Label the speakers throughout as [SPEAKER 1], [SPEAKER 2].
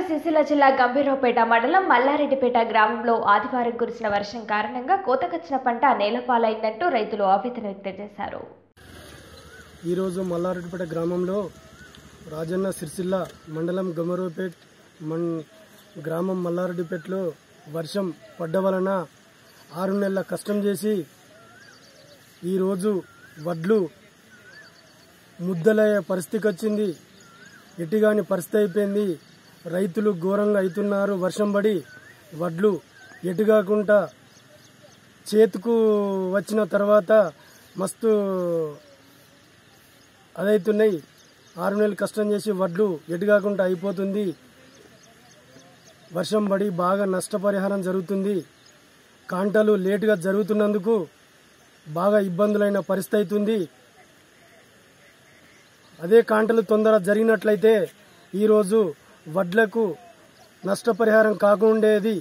[SPEAKER 1] సిరిసిల్ల జిల్లా గంభీరావుపేట మండలం మల్లారెడ్డిపేట గ్రామంలో ఆదివారం కురిసిన వర్షం కారణంగా కోతకొచ్చిన పంట నేలపాలైందంటూ రైతులు ఆవేదన వ్యక్తం చేశారు
[SPEAKER 2] ఈరోజు మల్లారెడ్డిపేట గ్రామంలో రాజన్న సిరిసిల్ల మండలం గమరూపేట్ మన్ గ్రామం మల్లారెడ్డిపేటలో వర్షం పడ్డ వలన ఆరు నెలల కష్టం చేసి ఈరోజు వడ్లు ముద్దలయ్యే పరిస్థితికి వచ్చింది ఎటుగాని పరిస్థితి అయిపోయింది రైతులు ఘోరంగా అవుతున్నారు వర్షం పడి వడ్లు ఎటుగాకుండా చేతుకు వచ్చిన తర్వాత మస్తు అదైతున్నాయి ఆరు నెలలు కష్టం చేసి వడ్లు ఎటుగాకుండా అయిపోతుంది వర్షం పడి బాగా నష్టపరిహారం జరుగుతుంది కాంటలు లేటుగా జరుగుతున్నందుకు బాగా ఇబ్బందులైన పరిస్థితి అవుతుంది అదే కాంటలు తొందర జరిగినట్లయితే ఈరోజు వడ్లకు నష్టపరిహారం కాకుండేది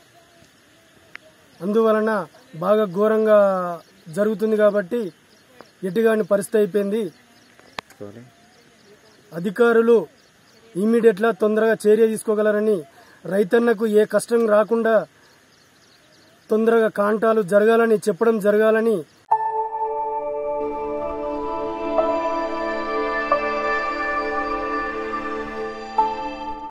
[SPEAKER 2] అందువలన బాగా ఘోరంగా జరుగుతుంది కాబట్టి ఎటుగాని పరిస్థితి అయిపోయింది అధికారులు ఇమ్మీడియట్లా తొందరగా చర్య తీసుకోగలరని రైతన్నకు ఏ కష్టం రాకుండా తొందరగా కాంటాలు జరగాలని చెప్పడం జరగాలని